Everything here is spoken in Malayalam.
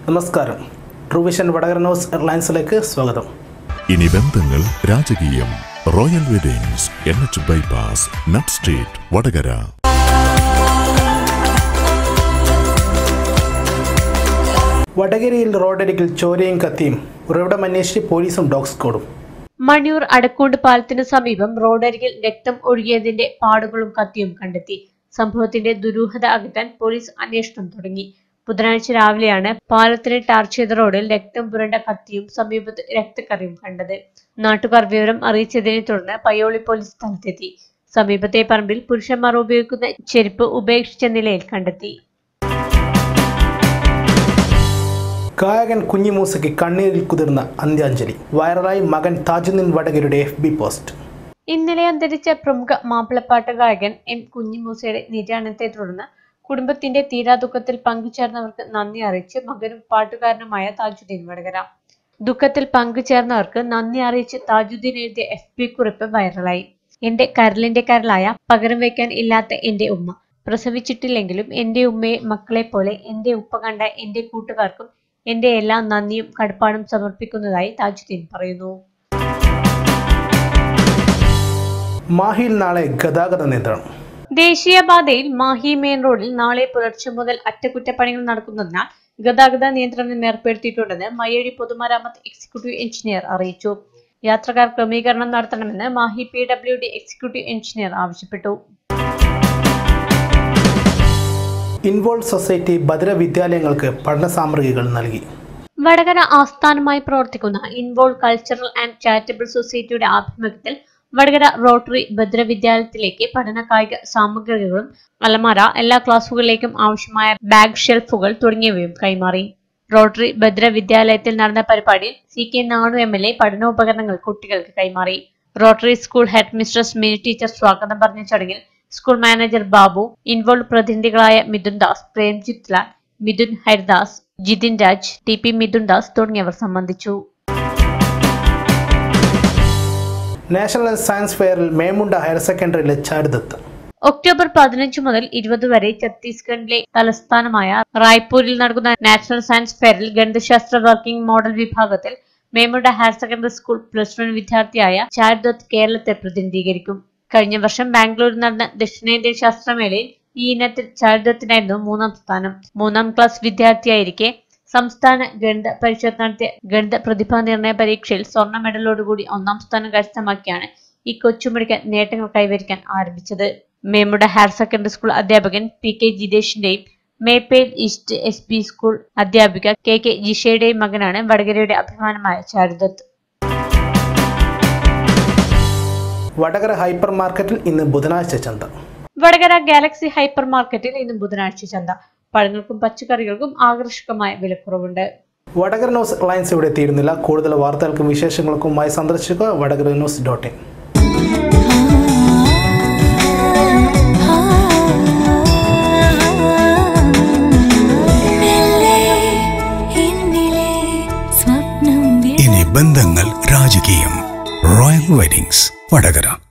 നമസ്കാരം ട്രൂവിഷൻ വടകര ന്യൂസ് എയർലൈൻസിലേക്ക് സ്വാഗതം ഇനി ബന്ധങ്ങൾ രാജകീയം royal weddings N H bypass Nut Street Vadakara വടകരയിൽ റോഡരികിൽ ചോരയും കത്തിയും ഉറവിടം അന്വേഷിച്ച് പോലീസും ഡോഗ് സ്ക്വാഡും മണിയൂർ അടക്കൂണ്ട് പാലത്തിനു സമീപം റോഡരികിൽ രക്തം ഒഴുകിയതിന്റെ പാടുകളും കത്തിയും കണ്ടെത്തി സംഭവത്തിന്റെ ദുരൂഹത അകറ്റാൻ പോലീസ് അന്വേഷണം തുടങ്ങി ബുധനാഴ്ച രാവിലെയാണ് പാലത്തിന് ടാർ ചെയ്ത റോഡിൽ രക്തം പുരണ്ട കത്തിയും സമീപത്ത് രക്തക്കറിയും കണ്ടത് നാട്ടുകാർ വിവരം അറിയിച്ചതിനെ തുടർന്ന് പയ്യോളി പോലീസ് സ്ഥലത്തെത്തി സമീപത്തെ പറമ്പിൽ പുരുഷന്മാർ ഉപയോഗിക്കുന്ന ചെരുപ്പ് ഉപേക്ഷിച്ച നിലയിൽ കണ്ടെത്തി ഗായകൻ കുഞ്ഞിമൂസയ്ക്ക് കണ്ണീരിൽ കുതിർന്ന അന്ത്യാഞ്ജലി വൈറലായി മകൻ താജുദ്ദീൻ വടകരയുടെ എഫ് ബി പോസ്റ്റ് ഇന്നലെ അന്തരിച്ച പ്രമുഖ മാപ്പിളപ്പാട്ട് ഗായകൻ എം കുഞ്ഞിമൂസയുടെ നിര്യാണത്തെ തുടർന്ന് കുടുംബത്തിന്റെ തീരാദുഃഖത്തിൽ പങ്കുചേർന്നവർക്ക് നന്ദി അറിയിച്ച് മകനും പാട്ടുകാരനുമായ താജുദ്ദീൻ വടകര ദുഃഖത്തിൽ പങ്കുചേർന്നവർക്ക് നന്ദി അറിയിച്ച് താജുദ്ദീൻ എഴുതിയ എഫ് ബി കുറിപ്പ് വൈറലായി എന്റെ കരളിന്റെ കരളായ പകരം വയ്ക്കാൻ ഇല്ലാത്ത എന്റെ ഉമ്മ പ്രസവിച്ചിട്ടില്ലെങ്കിലും എന്റെ ഉമ്മയെ മക്കളെ പോലെ എന്റെ ഉപ്പ കണ്ട എന്റെ കൂട്ടുകാർക്കും എന്റെ എല്ലാ നന്ദിയും കടപ്പാടും സമർപ്പിക്കുന്നതായി താജുദ്ദീൻ പറയുന്നു മാഹിയിൽ നാളെ ഗതാഗത നിയന്ത്രണം ദേശീയപാതയിൽ മാഹി മെയിൻ റോഡിൽ നാളെ പുലർച്ചെ മുതൽ അറ്റകുറ്റപ്പണികൾ നടക്കുന്നതിനാൽ ഗതാഗത നിയന്ത്രണം ഏർപ്പെടുത്തിയിട്ടുണ്ടെന്ന് മയ്യഴി പൊതുമരാമത്ത് എക്സിക്യൂട്ടീവ് എഞ്ചിനീയർ അറിയിച്ചു യാത്രക്കാർ ക്രമീകരണം നടത്തണമെന്ന് Mahe P W D executive engineer ആവശ്യപ്പെട്ടു ഇൻവോൾവ് സൊസൈറ്റി ഭദ്ര വിദ്യാലയങ്ങൾക്ക് പഠന സാമഗ്രികൾ നൽകി വടകര ആസ്ഥാനമായി പ്രവർത്തിക്കുന്ന ഇൻവോൾ കൾച്ചറൽ ആൻഡ് ചാരിറ്റബിൾ സൊസൈറ്റിയുടെ ആഭിമുഖ്യത്തിൽ വടകര റോട്ടറി ഭദ്രവിദ്യാലയത്തിലേക്ക് പഠന കായിക സാമഗ്രികളും അലമാര എല്ലാ ക്ലാസുകളിലേക്കും ആവശ്യമായ ബാഗ് ഷെൽഫുകൾ തുടങ്ങിയവയും കൈമാറി റോട്ടറി ഭദ്രവിദ്യാലയത്തിൽ നടന്ന പരിപാടിയിൽ C K Nanu M L A പഠനോപകരണങ്ങൾ കുട്ടികൾക്ക് കൈമാറി Rotary school headmistress Mini teacher സ്വാഗതം പറഞ്ഞ ചടങ്ങിൽ സ്കൂൾ മാനേജർ ബാബു ഇൻവോൾവ് പ്രതിനിധികളായ മിഥുൻ ദാസ് പ്രേംജിത് ലാൽ മിഥുൻ ഹരിദാസ് ജിതിൻ രാജ് ടി പി മിഥുൻ ദാസ് തുടങ്ങിയവർ സംബന്ധിച്ചു നാഷണൽ സയൻസ് ഫെയറിൽ മേമുണ്ട ഹയർ സെക്കൻഡറിയിലെ ചാരുദത്ത് ഒക്ടോബർ പതിനഞ്ച് മുതൽ ഇരുപത് വരെ ഛത്തീസ്ഗഡിലെ തലസ്ഥാനമായ റായ്പൂരിൽ നടക്കുന്ന നാഷണൽ സയൻസ് ഫെയറിൽ ഗണിതശാസ്ത്ര വർക്കിംഗ് മോഡൽ വിഭാഗത്തിൽ Memunda higher secondary school plus one വിദ്യാർത്ഥിയായ ചാരുദത്ത് കേരളത്തെ പ്രതിനിധീകരിക്കും കഴിഞ്ഞ വർഷം ബാംഗ്ലൂരിൽ നടന്ന ദക്ഷിണേന്ത്യൻ ശാസ്ത്രമേളയിൽ ഈ ഇനത്തിൽ ചാരുദത്തിനായിരുന്നു മൂന്നാം സ്ഥാനം മൂന്നാം ക്ലാസ് വിദ്യാർത്ഥിയായിരിക്കെ സംസ്ഥാന ഗണിത പരിഷത്ത് നടത്തിയ ഗണിത പ്രതിഭാ നിർണയ പരീക്ഷയിൽ സ്വർണ്ണ മെഡലോടുകൂടി ഒന്നാം സ്ഥാനം കരസ്ഥമാക്കിയാണ് ഈ കൊച്ചുമിടിക്കൻ നേട്ടങ്ങൾ കൈവരിക്കാൻ ആരംഭിച്ചത് മേമുട ഹയർ സെക്കൻഡറി സ്കൂൾ അധ്യാപകൻ പി കെ ജിതേഷിന്റെയും Meppayil east S P school അധ്യാപിക കെ കെ ജിഷയുടെയും മകനാണ് വടകരയുടെ അഭിമാനമായ ചാരുദത്ത് വടകര ഹൈപ്പർ മാർക്കറ്റിൽ ഇന്ന് ബുധനാഴ്ച ചന്ത വടകര ഗാലക്സി ഹൈപ്പർ മാർക്കറ്റിൽ ഇന്ന് ബുധനാഴ്ച ചന്ത പഴങ്ങൾക്കും പച്ചക്കറികൾക്കും ആകർഷകമായ വിലക്കുറവുണ്ട് വടകര ന്യൂസ് എയർലൈൻസ് ഇവിടെ തീരുന്നില്ല കൂടുതൽ വാർത്തകൾക്കും വിശേഷങ്ങൾക്കുമായി സന്ദർശിക്കുക വടകര ന്യൂസ് ഡോട്ട് ഇൻ ഇനി ബന്ധങ്ങൾ രാജകീയം റോയൽ വെഡിങ്സ് വടകര